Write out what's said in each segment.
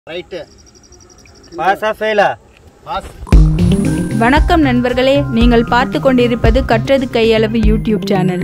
Right பாஸா ஃபெயிலா pass வணக்கம் நண்பர்களே நீங்கள் பார்த்து கொண்டிருப்பது கற்றது கையளவு யூடியூப் சேனல்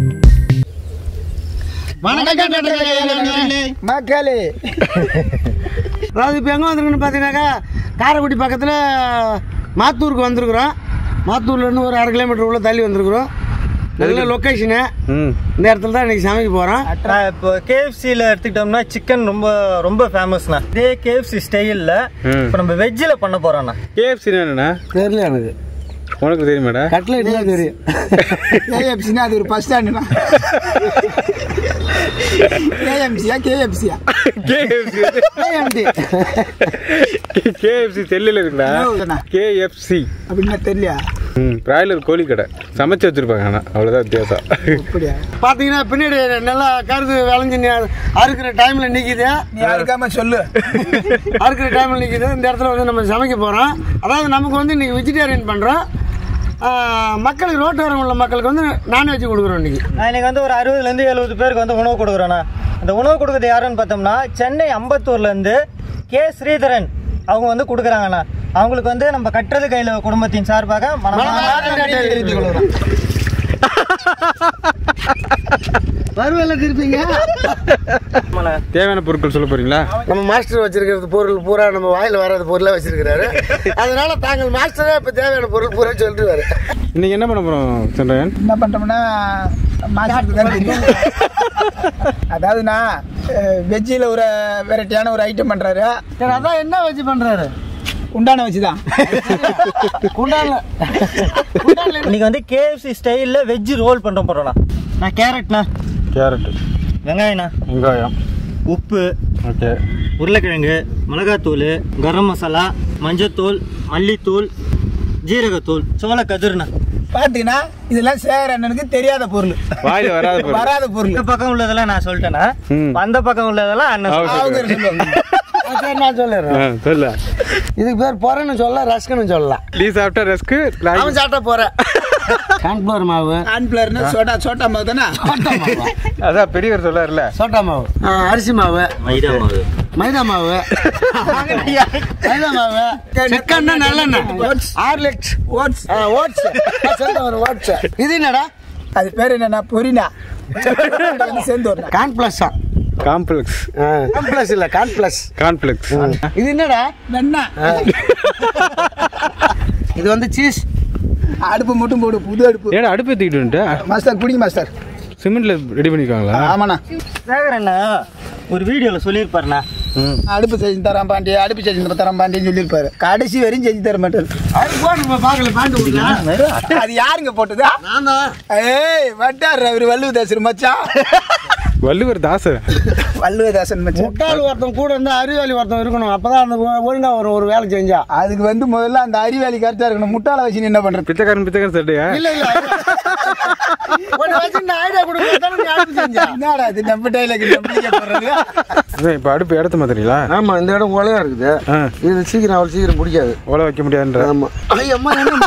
வணக்கம் நண்பர்களே. மக்களே அதாவது இப்போ எங்கே வந்திருக்குன்னு பார்த்தீங்கன்னாக்கா காரைக்குடி பக்கத்தில் மாத்தூருக்கு வந்திருக்கிறோம் மாத்தூர்லேருந்து ஒரு அரை கிலோமீட்டர் உள்ள தள்ளி வந்திருக்கிறோம் நல்ல லொக்கேஷனு ம் இந்த இடத்துல தான் இன்றைக்கி சமைக்க போகிறோம் நான் இப்போ கேஎஃப்சியில் எடுத்துக்கிட்டோம்னா சிக்கன் ரொம்ப ரொம்ப ஃபேமஸ்ண்ணா இதே கேஎஃப்சி ஸ்டைலில் இப்போ நம்ம வெஜ்ஜில் பண்ண போகிறோண்ணா கேஎஃப்சி என்னண்ணா தெரியல எனக்கு உனக்கு தெரியுமாடா கட்லெட் தான் தெரியும் கேஎஃப்சினா அது ஒரு பஸ் ஸ்டாண்டுனா கேஎம்சியா கேஎஃப்சியா கேஎஃப்சி KMT. கேஎஃப்சி செல்லில் இருக்குடா என்னதுண்ணா? கேஎஃப்சி அப்படின்னா தெரியலையா ம் பிராய்லர் கோழி கடை சமைச்சு வச்சிருப்பாங்க ஆனால் அவ்வளோதான் வித்தியாசம் அப்படியா பார்த்தீங்கன்னா பின்னாடி நல்லா கருது விளைஞ்சு நி- அறுக்கிற டைமில் நிற்கிது நீ யாருக்காம சொல்லு அறுக்கிற டைமில் நிற்கிது இந்த இடத்துல வந்து நம்ம சமைக்க போகிறோம் அதாவது நமக்கு வந்து இன்றைக்கி வெஜிடேரியன் பண்ணுறோம் மக்களுக்கு ரோட்டோரம் உள்ள மக்களுக்கு வந்து நான்வெஜ் கொடுக்குறோம் இன்றைக்கி நான் இன்னைக்கு வந்து ஒரு அறுபதுலேருந்து எழுபது பேருக்கு வந்து உணவு கொடுக்குறேண்ணா அந்த உணவு கொடுக்குறது யாருன்னு பார்த்தோம்னா சென்னை அம்பத்தூர்லேருந்து கே ஸ்ரீதரன் அவங்க வந்து கொடுக்குறாங்கண்ணா அவங்களுக்கு வந்து நம்ம கட்டுறது கையில் குடும்பத்தின் சார்பாக மனமார்ந்த நன்றியை தெரிவித்துக் கொள்கிறோம் வருவேல திருப்பிங்க ஆமாண்ணா. தேவையான பொருட்கள் சொல்ல போறீங்களா நம்ம மாஸ்டர் வச்சிருக்கிறது பொருள் பூரா நம்ம வாயில் வராத பொருளாக வச்சிருக்கிறாரு அதனால தாங்கள் மாஸ்டரே இப்போ தேவையான பொருள் பூரா சொல்லிட்டுவாரு இன்னைக்கு என்ன பண்ண போகிறோம் சந்திரன் என்ன பண்ணிட்டோம்னா மாஸ்டருக்கு தான் தெரியும் அதாவதுண்ணா வெஜ்ஜில் ஒரு வெரைட்டியான ஒரு ஐட்டம் பண்ணுறாரு சரி அதான் என்ன வச்சு பண்ணுறாரு உண்டான வச்சு தான் குண்டால இன்னைக்கு வந்து கேஎஃப்சி ஸ்டைலில் வெஜ் ரோல் பண்ண போகிறோண்ணா நான் கேரட்ண்ணா கேரட்டு வெங்காயண்ணா வெங்காயம் உப்பு ஓகே உருளைக்கிழங்கு மிளகாத்தூள் கரம் மசாலா மஞ்சத்தூள் மல்லித்தூள் ஜீரகத்தூள் சோள கதிர்ண்ணா பார்த்தீங்கன்னா இதெல்லாம் சேகர் அண்ணனுக்கு தெரியாத பொருள் வாயில் வராத பொருள் வராத பொருள் இந்த பக்கம் உள்ளதெல்லாம் நான் சொல்லிட்டேன்னா ம். அந்த பக்கம் உள்ளதெல்லாம் அண்ணன் அவர் சொல்லுவாங்க. சொல்லுவாரு. சொல்லுவாங்க சரி நான் சொல்லிடுறேன் ஆ சொல்ல இதுக்கு பேர் பொறன்னு சொல்லலாம் ரஸ்கன்னு சொல்லலாம் நீ சாப்பிட்டா ரஸ்க்கு அவன் சாப்பிட்டா போறேன் கான்ஃபிளவர் மாவு கான்ஃபிளர்னு சோட்டா சோட்டா மாவு தானே அதான் பெரியவர் சொல்லாருல்ல சோட்டா மாவு ஆ, அரிசி மாவு மைதா மாவு மைதா மாவு மைதா மாவு சிக்கன்னா நல்லெண்ணெய் ஹார்லிக்ஸ் ஓட்ஸ் ஓட்ஸ் ஓட்ஸ் இது என்னடா அது பேர் என்னன்னா பொரினா வந்து சேர்ந்து வரணும் கான்பிளஸ் தான் காம்ப்ளெக்ஸ் கான்பிளஸ் இல்ல கான்பிளஸ் கான்ஃப்ளெக்ஸ் இது என்னடா வெண்ணெய் இது வந்து சீஸ் அடுப்பு மட்டும் போடு புது அடுப்பு ஏடா அடுப்பு ஏற்றிக்கிட்டு வந்துட்டு மாஸ்டர் குடிங்க மாஸ்டர் சிமெண்ட்ல ரெடி பண்ணிருக்காங்களா ஆமாண்ணா சேகர் அண்ணா ஒரு வீடியோவில் சொல்லியிருப்பாருண்ணா அடுப்பு செஞ்சு தரேன் பாண்டி அடுப்பு செஞ்சு தரேன் பாண்டின்னு சொல்லியிருப்பாரு கடைசி வரையும் செஞ்சு தர மாட்டாரு அது போட்டு பார்க்கல பாண்டு அது யாருங்க போட்டதா நான் தான் ஏய் வட்டார் அவர் வள்ளுவதாசர் மச்சான் வள்ளுவர் தாசன் வள்ளுவதாசன் மச்சான் முட்டாள் ஒருத்தன் கூட இருந்தா அறிவாளி ஒருத்தன் இருக்கணும் அப்பதான் அந்த ஒ- ஒழுங்கா ஒரு ஒரு வேலை செஞ்சா அதுக்கு வந்து முதல்ல அந்த அறிவாளி கரெக்டா இருக்கணும் முட்டாள வச்சு நீ என்ன பண்றது பிச்சைக்காரன் பிச்சைக்காரன் சட்டையா இல்ல இல்ல உன்னை வச்சு இந்த ஐடியா கொடுக்கறதான நீ அடுப்பு செஞ்சா என்னடா இது நம்ம டைலாக் நம்பிக்கை போடுறது அதான் இப்போ அடுப்பு இடத்த மாத்திரீங்களா ஆமா இந்த இடம் ஒலையா இருக்குது ஆ இது சீக்கிரம் அவ்வளவு சீக்கிரம் பிடிக்காது ஓலை வைக்க முடியாதுன்ற ஆமா ஐயம்மா என்ன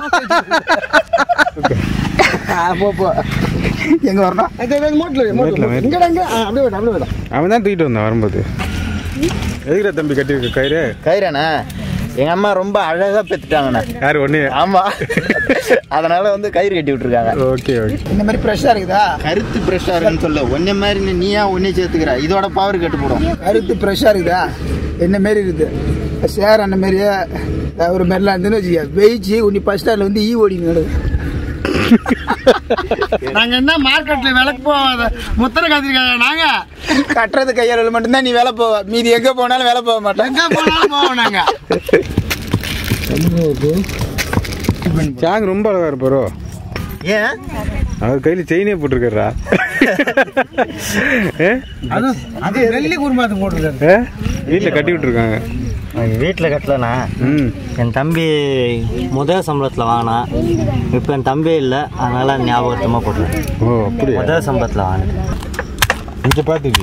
போ போ எங்க வரணும் இது இது மோட்ல வை, மோட்ல மோட்ல வை. வை. இங்கடா இங்க ஆ, அப்படியே விடு அப்படியே விடு அவன் தான் தூக்கிட்டு வந்தான் வரும்போது எதுக்குடா தம்பி கட்டியிருக்க கயிறு கயிறாண்ணா எங்க அம்மா ரொம்ப அழகா பெத்துட்டாங்கண்ணா யார் ஒன்று ஆமா அதனால வந்து கயிறு கட்டி விட்டுருக்காங்க ஓகே ஓகே இந்த மாதிரி ஃப்ரெஷ்ஷா இருக்குதா கருத்து பிரஷா இருக்குன்னு சொல்ல ஒன்னே மாதிரி நீ நீயா ஒன்னே சேர்த்துக்கிற இதோட பவர் கட்டு போடும் கருத்து ஃப்ரெஷ்ஷா இருக்குதா என்ன மாரி இருக்குது சேர் அந்த மாதிரியே ஒரு மாதிரிலாம் இருந்துன்னு வச்சுக்க வெயிச்சு உன்னி ஃபர்ஸ்ட் ஸ்டாண்டில் வந்து ஈ ஓடி நடுது நாங்க என்ன மார்க்கெட்ல விலைக்கு போவாத முத்திர கத்திரிக்காய் நாங்க கட்டுறது கையால் மட்டும்தான் நீ வேலை போவ மீதி எங்கே போனாலும் வேலை போக மாட்டேன் எங்க போனாலும் போவோம் நாங்க சாங் ரொம்ப அழகா இருப்பாரோ ஏன் அவர் கையில் செயினே போட்டிருக்காரா அது அது வெள்ளி குருமாத்து போட்டுருக்காரு வீட்டில் கட்டி விட்டுருக்காங்க வீட்டில் கட்டலண்ணா ம் என் தம்பி முதல் சம்பளத்தில் வாங்கினான் இப்போ என் தம்பி இல்லை அதனால ஞாபகத்தமாக போட்டுருவேன் ஓ அப்படியா முதல் சம்பளத்தில் வாங்கினேன் இங்கே பார்த்துக்கு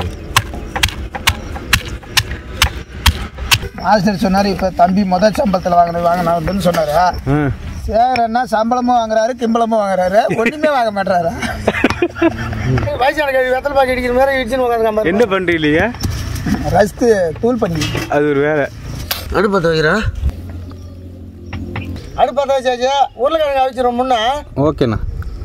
மாஸ்டர் சொன்னார் இப்போ தம்பி முதல் சம்பளத்தில் வாங்கினது வாங்கினாருன்னு சொன்னார் ஆ சேர் என்ன சம்பளமும் வாங்குறாரு கிம்பளமும் வாங்குறாரு ஒன்றுமே வாங்க மாட்டாரு வயசான கவி வெத்தலை பாக்கி அடிக்கிற மாதிரி இடிச்சுன்னு உட்காந்து என்ன பண்ணுறீங்க ரஸ்து தூள் பண்ணி அது ஒரு வேலை அடுப்பத்தை வைக்கிறேன் அடுப்பத்தை வச்சாச்சு உருளைக்கிழங்கு அவிச்சிடும் முன்னே ஓகேண்ணா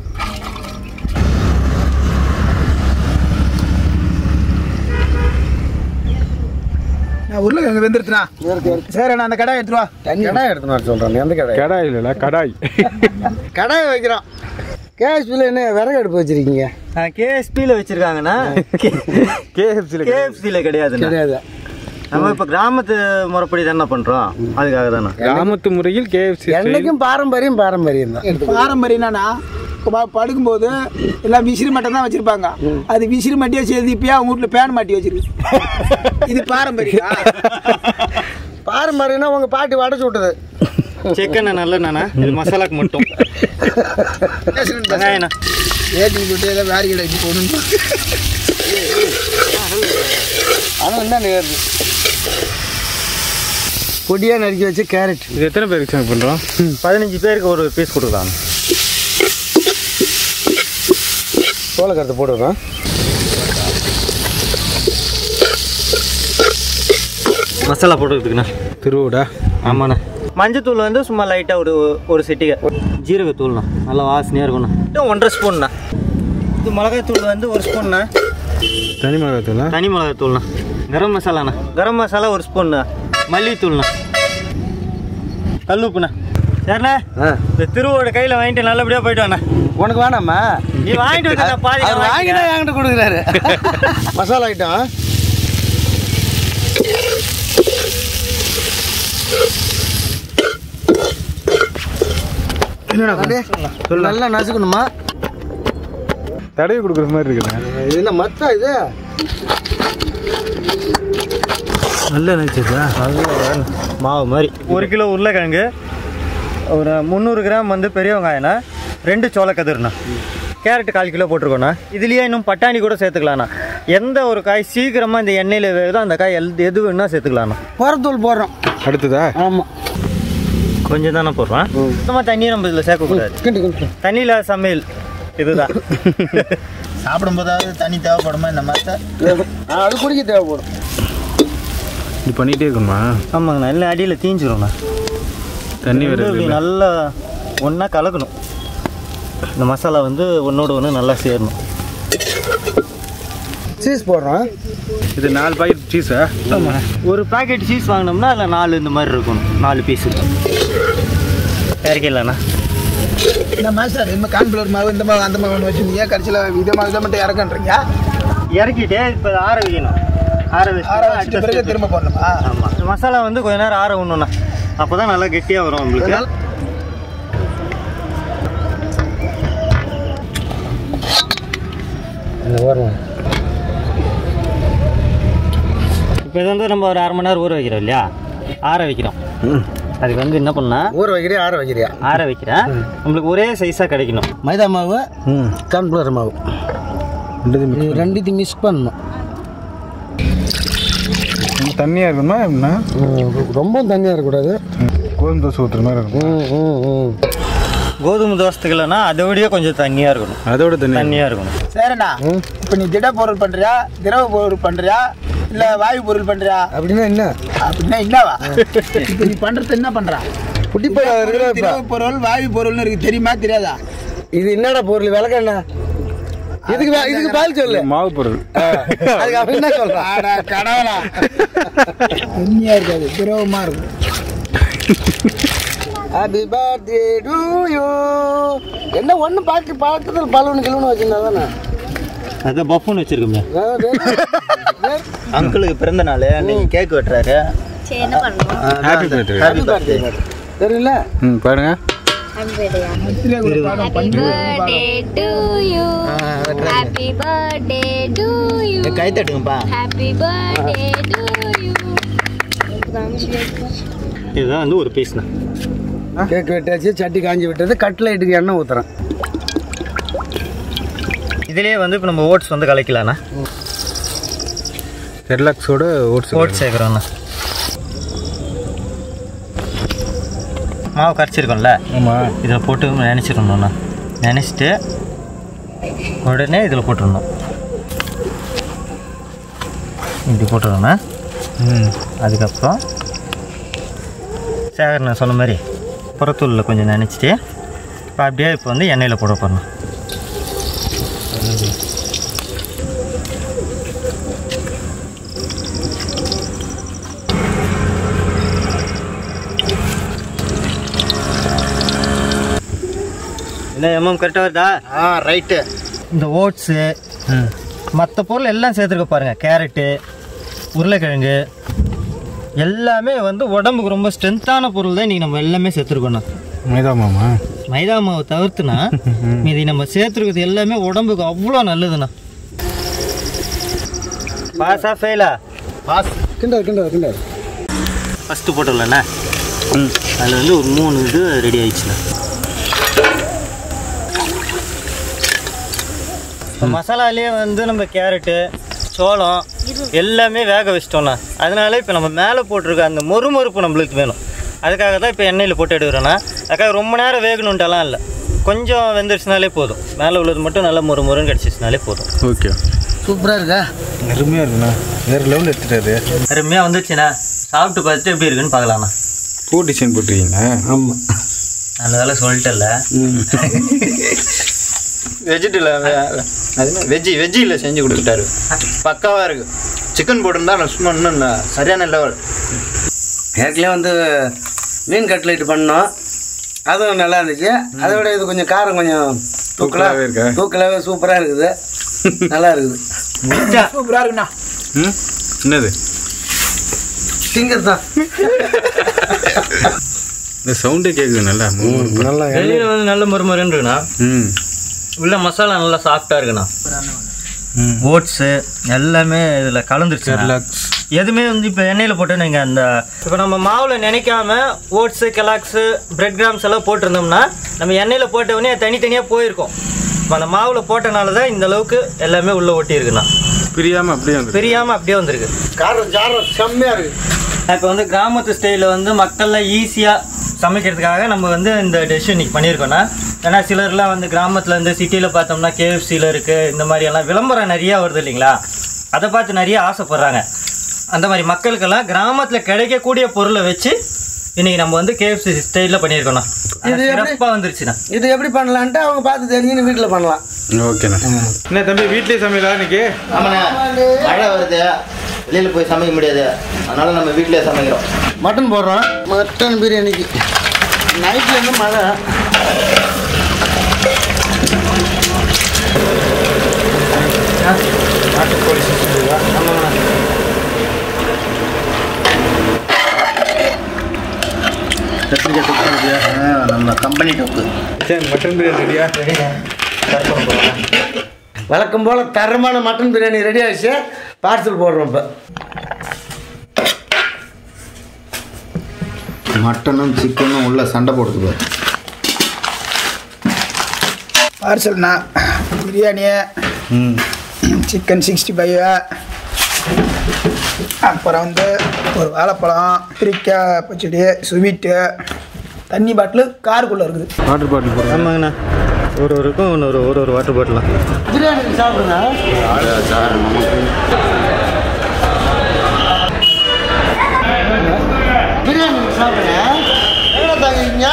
நான் உருளைக்கிழங்கு வெந்துருச்சுண்ணா சரி நான் அந்த கடை எடுத்துட்டு வா கடாய் எடுத்துன்னு வர சொல்கிறேன் எந்த கடாய் கடாய் இல்லைல்ல கடாய் கடாய் வைக்கிறோம் கேஎஸ்பியில் என்ன விறகு அடுப்பு வச்சிருக்கீங்க கேஎஸ்பியில் வச்சிருக்காங்கண்ணா கேஎஃப்சியில் கேஎஃப்சியில் கிடையாதுண்ணா கிடையாது நம்ம இப்போ கிராமத்து முறைப்படி தானே பண்ணுறோம் அதுக்காக தானே கிராமத்து முறையில் கேஎஃப்சி என்னைக்கும் பாரம்பரியம் பாரம்பரியம் தான் பாரம்பரியம்னா படுக்கும்போது எல்லாம் விசிறி மட்டும் தான் வச்சிருப்பாங்க அது விசிறி மட்டியா சேர்த்து இப்பயா அவங்க வீட்டுல பேன் மாட்டி வச்சிருக்கு இது பாரம்பரியம் பாரம்பரியம்னா உங்கள் பாட்டி வடைச்சு விட்டது சிக்கன் நல்லண்ணா இது மசாலாக்கு மட்டும் வெங்காயண்ணா ஏற்றி விட்டு ஏதோ வேறு கிடையாது போகணும் ஆனால் என்ன நேருது பொடியாக நறுக்கி வச்சு கேரட் இது எத்தனை பேருக்கு சார் பண்ணுறோம் பதினஞ்சு பேருக்கு ஒரு பீஸ் கொடுக்கலாம் சோளக்கருத்து போட்டுருக்கோம் மசாலா போட்டுக்கிறதுக்குண்ணா திருவிடா ஆமாண்ணா மஞ்சத்தூள் வந்து சும்மா லைட்டாக ஒரு ஒரு சிட்டிகை ஜீரகத்தூள்ண்ணா நல்லா வாசனையாக இருக்கும்ண்ணா இன்னும் ஒன்றரை ஸ்பூன்ண்ணா இது மிளகாய்த்தூள் வந்து ஒரு ஸ்பூன்ண்ணா தனி மிளகாத்தூளா தனி மிளகாய்த்தூள்ண்ணா கரம் மசாலாண்ணா கரம் மசாலா ஒரு ஸ்பூன்ண்ணா மல்லித்தூள்ண்ணா கல்லுப்புண்ணா சரிண்ணா ஆ இந்த திருவோட கையில் வாங்கிட்டு நல்லபடியாக போயிட்டு வாண்ணா உனக்கு வேணாமா நீ வாங்கிட்டு வந்த பாதி அவர் வாங்கினா என்கிட்ட கொடுக்குறாரு மசாலா ஐட்டம் அப்படியே நல்லா நசுக்கணுமா தடவி கொடுக்குற மாதிரி இருக்குண்ணா இது என்ன மத்தா இது நல்ல நினச்சதா மாவு மாதிரி ஒரு கிலோ உருளைக்கிழங்கு ஒரு முந்நூறு கிராம் வந்து பெரிய வெங்காயம்ண்ணா ரெண்டு சோளக்கதிர்ண்ணா கேரட் கால் கிலோ போட்டிருக்கோண்ணா இதுலேயே இன்னும் பட்டாணி கூட சேர்த்துக்கலாண்ணா எந்த ஒரு காய் சீக்கிரமாக இந்த எண்ணெயில் வேகுதோ அந்த காய் எல் எது வேணால் சேர்த்துக்கலாண்ணா புறத்தூள் போடுறோம் அடுத்ததா ஆமாம் கொஞ்சம் தானே போடுறோம் சுத்தமாக தண்ணியை நம்ம இதில் சேர்க்கக்கூடாது கிண்டு கிண்டு தண்ணியில் சமையல் இதுதான் சாப்பிடும்போதாவது தண்ணி தேவைப்படுமா இந்த மாதிரி ஆ, அது குடிக்க தேவைப்படும் இது பண்ணிகிட்டே இருக்கணுமா ஆமாங்கண்ணா இல்லை அடியில் தீஞ்சிரும்ண்ணா தண்ணி வேறு இப்படி இருக்குல்ல நல்லா ஒன்றா கலக்கணும் இந்த மசாலா வந்து ஒன்றோட ஒன்று நல்லா சேரணும் சீஸ் போடுறோம் இது நாலு பாக்கெட் சீஸா ஒரு பாக்கெட் சீஸ் வாங்கினோம்னா அதில் நாலு இந்த மாதிரி இருக்கணும் நாலு பீஸு இறக்கிடலாண்ணா இந்த மாஸ்டர் இந்த கான்ஃபிளவர் மாவு இந்த மாவு அந்த மாவு ஒன்று வச்சுருந்தீங்க கடைசியில் இதை மாவு இதை மட்டும் இறக்கன்றீங்க இறக்கிட்டு இப்போ ஆற வைக்கணும் ஆற ஆற வச்சுட்டு பிறகு வச்சு திரும்ப போடணுமா ஆமாம் இந்த மசாலா வந்து கொஞ்ச நேரம் ஆற விடணுண்ணா அப்போ தான் நல்லா கெட்டியாக வரும் உங்களுக்கு வரும் இப்போ இது வந்து நம்ம ஒரு அரை மணி நேரம் ஊற வைக்கிறோம் இல்லையா ஆற வைக்கிறோம் அதுக்கு வந்து என்ன பண்ணா ஊற வைக்கிறியா ஆற வைக்கிறியா ஆற வைக்கிறேன் நம்மளுக்கு ஒரே சைஸாக கிடைக்கணும் மைதா மாவு கார்ன்ஃப்ளவர் மாவு இது ரெண்டுத்தையும் மிக்ஸ் பண்ணணும் தண்ணியாக இருக்கணுமா எப்படின்னா ரொம்ப தண்ணியாக இருக்கக்கூடாது கோதுமை தோசை ஊற்றுற மாதிரி இருக்கும் ம் ம் ம் கோதுமை தோசத்துக்குலன்னா அதை விட கொஞ்சம் தண்ணியாக இருக்கணும் அதோட தண்ணி தண்ணியாக இருக்கணும் சரிண்ணா இப்போ நீ திட பொருள் பண்ணுறியா திரவ பொருள் பண்ணுறியா இல்லை வாயு பொருள் பண்ணுறியா அப்படின்னா என்ன அப்படின்னா என்னவா இப்போ நீ பண்ணுறது என்ன பண்ணுறா குட்டிப்பையா இருக்கிற திரவ பொருள் வாயு பொருள்னு இருக்கு தெரியுமா தெரியாதா இது என்னடா பொருள் விளக்கண்ணா இதுக்கு வே- இதுக்கு பால் சொல்லு மாவு பொருள் அதுக்கு அவன் என்ன சொல்றான் ஆடா கடவுளா தண்ணியாக இருக்காது திரவமாக இருக்கும் ஹாப்பி பர்த்டே டு யூ என்ன ஒன்று பாக்கி பக்கத்தில் பலூன் கிலோன்னு வச்சுருந்தா தானே அதை பஃபுன்னு வச்சிருக்கோமே அங்கிளுக்கு பிறந்த நாள் அன்னைக்கு கேக் வெட்டுறாரு ஹாப்பி பர்த்டே ஹாப்பி பர்த்டே தெரியல ம் பாருங்க Happy birthday to you. Happy birthday to you. Guy தட்டுங்கப்பா Happy birthday to you. இதுதான் வந்து ஒரு பீஸ்ண்ணா கேக் வெட்டாச்சு சட்டி காஞ்சி விட்டது கட்லைட்டுக்கு எண்ணெய் ஊற்றுறேன் இதுலேயே வந்து இப்போ நம்ம ஓட்ஸ் வந்து கலக்கலாண்ணா செர்லாக்ஸோட ஓட்ஸ் ஓட்ஸ் சேர்க்குறோண்ணா மாவு கரைச்சிருக்கோம்ல ஆமாம் இதில் போட்டு நினச்சிடணுண்ணா நினச்சிட்டு உடனே இதில் போட்டுடணும் இப்படி போட்டுடணுண்ணா ம் அதுக்கப்புறம் சேகர் நான் சொன்ன மாதிரி புறத்தூளில் கொஞ்சம் நினச்சிட்டு இப்போ அப்படியே இப்போ வந்து எண்ணெயில் போட போடணும் என்ன எம்எம் கரெக்டாக வருதா ஆ ரைட்டு இந்த ஓட்ஸு மற்ற பொருள் எல்லாம் சேர்த்துருக்க பாருங்கள் கேரட்டு உருளைக்கிழங்கு எல்லாமே வந்து உடம்புக்கு ரொம்ப ஸ்ட்ரென்த்தான பொருள் தான் இன்றைக்கி நம்ம எல்லாமே சேர்த்துருக்கணும் மைதா மாமா மைதா மாவு தவிர்த்துனா மீதி நம்ம சேர்த்துருக்கிறது எல்லாமே உடம்புக்கு அவ்வளோ நல்லதுண்ணா பாஸா ஃபெயிலா pass Kinder Kinder Kinder first போட்டோம்லண்ணா அதில் வந்து ஒரு மூணு இது ரெடி ஆயிடுச்சுண்ணா இப்போ மசாலாலேயே வந்து நம்ம கேரட்டு சோளம் எல்லாமே வேக வச்சிட்டோம்ண்ணா அதனால இப்போ நம்ம மேலே போட்டிருக்க அந்த மொறுமொறுப்பு நம்மளுக்கு வேணும் அதுக்காக தான் இப்போ எண்ணெயில் போட்டு எடுக்கிறோண்ணா அதுக்காக ரொம்ப நேரம் வேகணுன்ட்டெல்லாம் இல்லை கொஞ்சம் வெந்துருச்சுனாலே போதும் மேலே உள்ளது மட்டும் நல்லா மொறு மொறுன்னு கிடச்சிச்சுனாலே போதும் ஓகே சூப்பராக இருக்கா அருமையாக இருக்குண்ணா வேறு லெவலில் எடுத்துட்டாரு அருமையாக வந்துச்சுண்ணா சாப்பிட்டு பார்த்துட்டு எப்படி இருக்குன்னு பார்க்கலாண்ணா பூ டிசைன் போட்டுருக்கீங்களா ஆமாம் நல்ல வேலை சொல்லிட்டல வெஜிடில் அது வெஜ்ஜி வெஜ்ஜியில் செஞ்சு கொடுத்துட்டாரு பக்காவாக இருக்கு சிக்கன் போட்டிருந்தா நான் சும்மா இன்னும் ந- சரியான லெவல் ஏற்கனவே வந்து மீன் கட்லெட் பண்ணோம் அதுவும் நல்லா இருந்துச்சு அதை விட இது கொஞ்சம் காரம் கொஞ்சம் தூக்கலாவே இருக்கா? தூக்கலாகவே சூப்பராக இருக்குது நல்லா இருக்குது சூப்பராக இருக்குண்ணா ம் என்னது சிங்கர் தான் இந்த சவுண்டே கேட்குது நல்லா நல்லா வெளியில் வந்து நல்ல மொறுமொறுன்னு இருக்குண்ணா ம் உள்ள மசாலா நல்லா சாஃப்டாக இருக்குண்ணா ஓட்ஸு எல்லாமே இதில் கலந்துருச்சு எதுவுமே வந்து இப்போ எண்ணெயில் போட்டு நீங்கள் அந்த இப்போ நம்ம மாவில் நினைக்காம ஓட்ஸு கெலாக்ஸு பிரெட் கிராம்ஸ் எல்லாம் போட்டிருந்தோம்னா நம்ம எண்ணெயில் போட்ட உடனே அது தனித்தனியாக போயிருக்கும் இப்போ அந்த மாவில் போட்டனால தான் இந்த அளவுக்கு எல்லாமே உள்ளே ஒட்டி இருக்குண்ணா பிரியாமல் அப்படியே வந்து பிரியாமல் அப்படியே வந்திருக்கு காரம் ஜாரம் செம்மையாக இருக்குது இப்போ வந்து கிராமத்து ஸ்டைலில் வந்து மக்கள்லாம் ஈஸியாக சமைக்கிறதுக்காக நம்ம வந்து இந்த டிஷ் இன்னைக்கு பண்ணியிருக்கோம்னா ஏன்னா சிலர்லாம் வந்து கிராமத்தில் இருந்து சிட்டியில் பார்த்தோம்னா கேஎஃப்சியில் இருக்குது இந்த மாதிரி எல்லாம் விளம்பரம் நிறையா வருது இல்லைங்களா அதை பார்த்து நிறைய ஆசைப்படுறாங்க அந்த மாதிரி மக்களுக்கெல்லாம் கிராமத்தில் கிடைக்கக்கூடிய பொருளை வச்சு இன்னைக்கு நம்ம வந்து கேஎஃப்சி ஸ்டைலில் பண்ணியிருக்கோம் இது எப்படி? சிறப்பாக வந்துருச்சுண்ணா இது எப்படி பண்ணலான்ட்டு அவங்க பார்த்து தெரிஞ்சுன்னு வீட்டில் பண்ணலாம் ஓகேண்ணா என்ன தம்பி வீட்லேயே சமையலா இன்னைக்கு ஆமாண்ணே மழை வருது வெளியில் போய் சமைக்க முடியாது அதனால நம்ம வீட்டிலே சமைக்கிறோம் மட்டன் போடுறோம் மட்டன் பிரியாணிக்கு நைட்டில் இருந்து மழை கத்திரிக்காய் தொக்கு ஆ, நம்ம கம்பெனி தொக்கு சரி மட்டன் பிரியாணி ரெடியா வழக்கம் போல் தரமான மட்டன் பிரியாணி ரெடி ஆகிடுச்சு பார்சல் போடுறோம் இப்போ மட்டனும் சிக்கனும் உள்ள சண்டை போட்டுக்கு பாரு பார்சல்ண்ணா பிரியாணி சிக்கன் சிக்ஸ்டி ஃபைவ் அப்புறம் வந்து ஒரு வாழைப்பழம் கத்திரிக்காய் பச்சடி ஸ்வீட்டு தண்ணி பாட்டில் காருக்குள்ளே இருக்குது வாட்டர் பாட்டில் போடுறேன் ஆமாங்கண்ணா ஒரு ஒருக்கும் ஒன்று ஒரு ஒரு ஒரு வாட்டர் பாட்டிலாம் பிரியாணி சாப்பிடுங்க பிரியாணி சாப்பிடுங்க எவ்வளோ தாங்கிங்க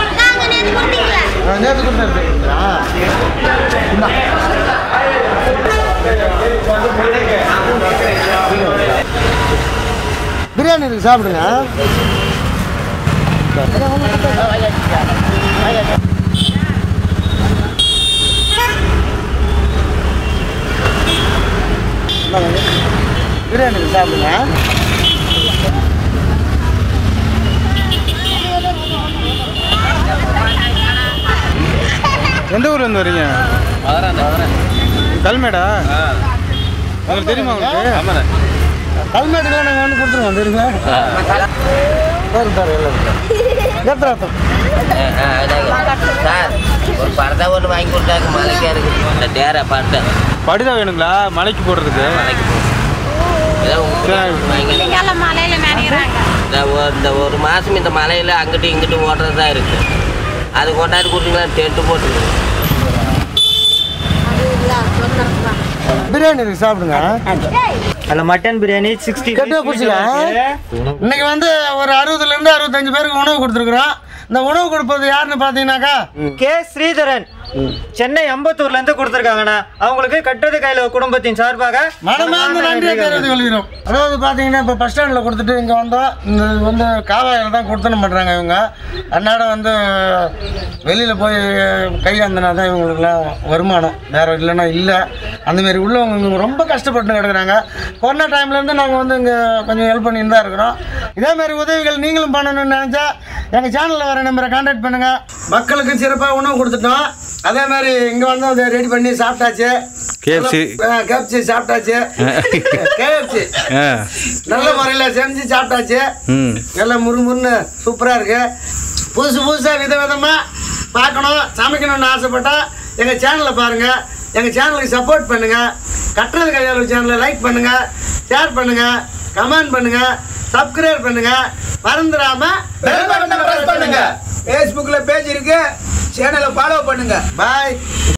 நேற்று கொடுத்துருக்கீங்களா பிரியாணி இருக்கு சாப்பிடுங்க பிரியாணி இருக்கு சாப்பிடுங்க எந்த ஊர்ல இருந்து வரீங்க கல்மேடா உங்களுக்கு தெரியுமா உங்களுக்கு கல்மேட்டுக்குலாம் நாங்கள் வந்து கொடுத்துருவோம் தெரியுமா சரி சார் எல்லாம் எத்தனை சார் ஒரு பரதா ஒன்று வாங்கி கொடுத்தாங்க மலைக்கா இருக்கு இந்த டேரா பரதா படிதா வேணுங்களா மலைக்கு போடுறதுக்கு மலைக்கு ஏதோ உங்களுக்கு வாங்கி இந்த ஒரு- இந்த ஒரு மாதம் இந்த மலையில் அங்கிட்டு இங்கிட்டு ஓடுறது தான் இருக்கு அது கொண்டாடி கொடுத்தீங்களா டென்ட்டு போட்டுருங்க பிரியாணி இருக்கு சாப்பிடுங்க அதில் மட்டன் பிரியாணி சிக்ஸ்டி கெட்டியா குடிச்சுக்க இன்னைக்கு வந்து ஒரு அறுபதுல இருந்து அறுபத்தஞ்சு பேருக்கு உணவு கொடுத்துருக்குறோம் இந்த உணவு கொடுப்பது யாருன்னு பார்த்தீங்கன்னாக்கா கே ஸ்ரீதரன் சென்னை அம்பத்தூர்ல இருந்து கொடுத்துருக்காங்கண்ணா அவங்களுக்கு கட்டுறது கையில குடும்பத்தின் சார்பாக மனமார்ந்த நன்றியை தெரிவித்துக் கொள்கிறோம் அதாவது பார்த்தீங்கன்னா இப்போ பஸ் ஸ்டாண்டில் கொடுத்துட்டு இங்கே வந்தோம் இந்த இது வந்து காவாயில் தான் கொடுத்தனம் பண்ணுறாங்க இவங்க அன்னாடம் வந்து வெளியில் போய் கையாந்தினா தான் இவங்களுக்குலாம் வருமானம் வேறு இல்லைன்னா இல்லை அந்தமாரி உள்ளவங்க இங்க ரொம்ப கஷ்டப்பட்டு கிடக்குறாங்க கொரோனா டைம்லேருந்து நாங்கள் வந்து இங்கே கொஞ்சம் ஹெல்ப் பண்ணிட்டு தான் இருக்கிறோம் இதேமாரி உதவிகள் நீங்களும் பண்ணணும்னு நினச்சா எங்கள் சேனலில் வர நம்பரை கான்டாக்ட் பண்ணுங்கள் மக்களுக்கு சிறப்பாக உணவு கொடுத்துட்டோம் அதே மாதிரி இங்கே வந்து அதை ரெடி பண்ணி சாப்பிட்டாச்சு KFC. கேப்சி சாப்பிட்டாச்சு கேஎஃப்சி ஆ நல்ல முறையில் செஞ்சு சாப்பிட்டாச்சு ம் எல்லாம் முறுமுறுன்னு சூப்பராக இருக்கு புதுசு புதுசாக வித விதமாக பார்க்கணும் சமைக்கணும்னு ஆசைப்பட்டா எங்கள் சேனலை பாருங்கள் எங்கள் சேனலுக்கு சப்போர்ட் பண்ணுங்கள் கட்டுறது கையாளு சேனலை லைக் பண்ணுங்கள் ஷேர் பண்ணுங்கள் கமெண்ட் பண்ணுங்கள் சப்ஸ்கிரைப் பண்ணுங்கள் மறந்துடாமல் பெல் பட்டனை press பண்ணுங்க ஃபேஸ்புக்கில் பேஜ் இருக்கு சேனலை ஃபாலோ பண்ணுங்க பாய்